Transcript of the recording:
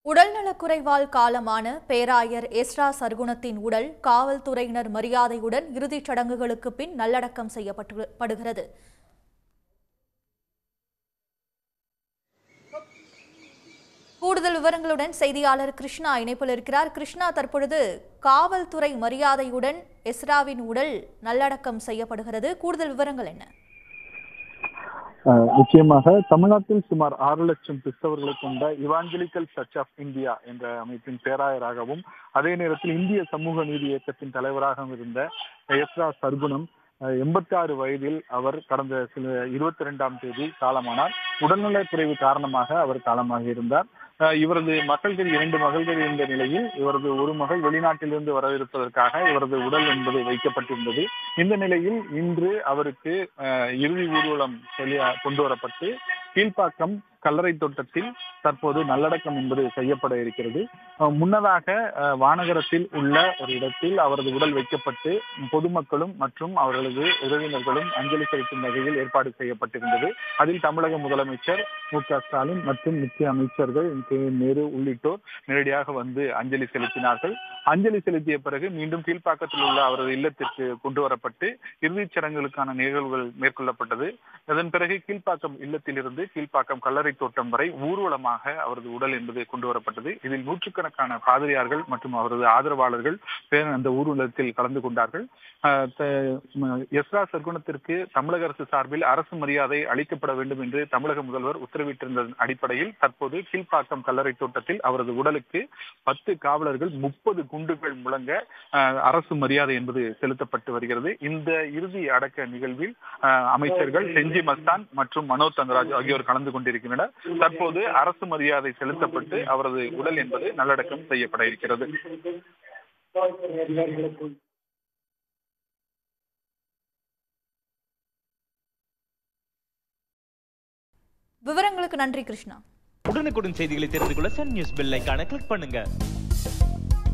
உடல்நலக்குறைவால் காலமான பேராயர் எஸ்ரா சர்குணத்தின் உடல் காவல்துறையினர் மரியாதையுடன் இறுதிச் சடங்குகளுக்கு பின் நல்லடக்கம் செய்யப்படுகிறது கூடுதல் விவரங்களுடன் செய்தியாளர் கிருஷ்ணா இணைப்பில் இருக்கிறார் கிருஷ்ணா தற்பொழுது காவல்துறை மரியாதையுடன் எஸ்ராவின் உடல் நல்லடக்கம் செய்யப்படுகிறது கூடுதல் விவரங்கள் என்ன அஹ் நிச்சயமாக தமிழ்நாட்டில் சுமார் ஆறு லட்சம் கிறிஸ்தவர்களை கொண்ட இவாஞ்சலிக்கல் சர்ச் ஆஃப் இந்தியா என்ற அமைப்பின் பேராயராகவும் அதே நேரத்தில் இந்திய சமூக நீதி இயக்கத்தின் தலைவராகவும் இருந்த எஸ்ரா சர்குணம் எண்பத்தி ஆறு வயதில் அவர் கடந்த சில இருபத்தி ரெண்டாம் தேதி காலமானார் உடல்நலக் குறைவு காரணமாக அவர் காலமாக இருந்தார் அஹ் இவரது மகள்கள் இரண்டு மகள்கள் இருந்த நிலையில் இவரது ஒரு மகள் வெளிநாட்டிலிருந்து வரவிருப்பதற்காக இவரது உடல் என்பது வைக்கப்பட்டிருந்தது இந்த நிலையில் இன்று அவருக்கு அஹ், இறுதி ஊர்வலம் செல்ல கொண்டு வரப்பட்டு கீழ்ப்பாக்கம் கல்லறை தோட்டத்தில் தற்போது நல்லடக்கம் என்பது செய்யப்பட இருக்கிறது அஹ், முன்னதாக அஹ், வானகரத்தில் உள்ள ஒரு இடத்தில் அவரது உடல் வைக்கப்பட்டு பொதுமக்களும் மற்றும் அவர்களது உறவினர்களும் அஞ்சலி செலுத்தும் வகையில் ஏற்பாடு செய்யப்பட்டிருந்தது அதில் தமிழக முதலமைச்சர் மு க ஸ்டாலின் மற்றும் முக்கிய அமைச்சர்கள் கே நேரு உள்ளிட்டோர் நேரடியாக வந்து அஞ்சலி செலுத்தினார்கள் அஞ்சலி செலுத்திய பிறகு மீண்டும் கீழ்ப்பாக்கத்தில் உள்ள அவரது இல்லத்திற்கு கொண்டு வரப்பட்டு இறுதிச் சடங்குகளுக்கான நிகழ்வுகள் மேற்கொள்ளப்பட்டது அதன் பிறகு கீழ்ப்பாக்கம் இல்லத்திலிருந்து கீழ்ப்பாக்கம் கல்லறை தோட்டம் வரை ஊர்வலமாக அவரது உடல் என்பது கொண்டு வரப்பட்டது இதில் நூற்றுக்கணக்கான பாதிரியார்கள் மற்றும் அவரது ஆதரவாளர்கள் பேர் அந்த ஊர்வலத்தில் கலந்து கொண்டார்கள் அஹ் த- ம- எஸ்ரா சர்க்குணத்திற்கு தமிழக அரசு சார்பில் அரசு மரியாதை அளிக்கப்பட வேண்டும் என்று தமிழக முதல்வர் உத்தரவிட்டிருந்த அடிப்படையில் தற்போது கீழ்ப்பாக்கம் கல்லறை தோட்டத்தில் அவரது உடலுக்கு பத்து காவலர்கள் முப்பது குண்டுகள் முழங்க அஹ், அரசு மரியாதை என்பது செலுத்தப்பட்டு வருகிறது இந்த இறுதி அடக்க நிகழ்வில் அஹ், அமைச்சர்கள் செஞ்சி மஸ்தான் மற்றும் மனோ தங்கராஜ் ஆகியோர் கலந்து கொண்டிருக்கின்றனர் தற்போது அரசு மரியாதை செலுத்தப்பட்டு அவரது உடல் என்பது நல்லடக்கம் செய்யப்பட இருக்கிறது விவரங்களுக்கு நன்றி கிருஷ்ணா உடனுக்குடன் செய்திகளை தெரிந்து கொள்ள சன் நியூஸ் பெல் ஐகானை கிளிக் பண்ணுங்க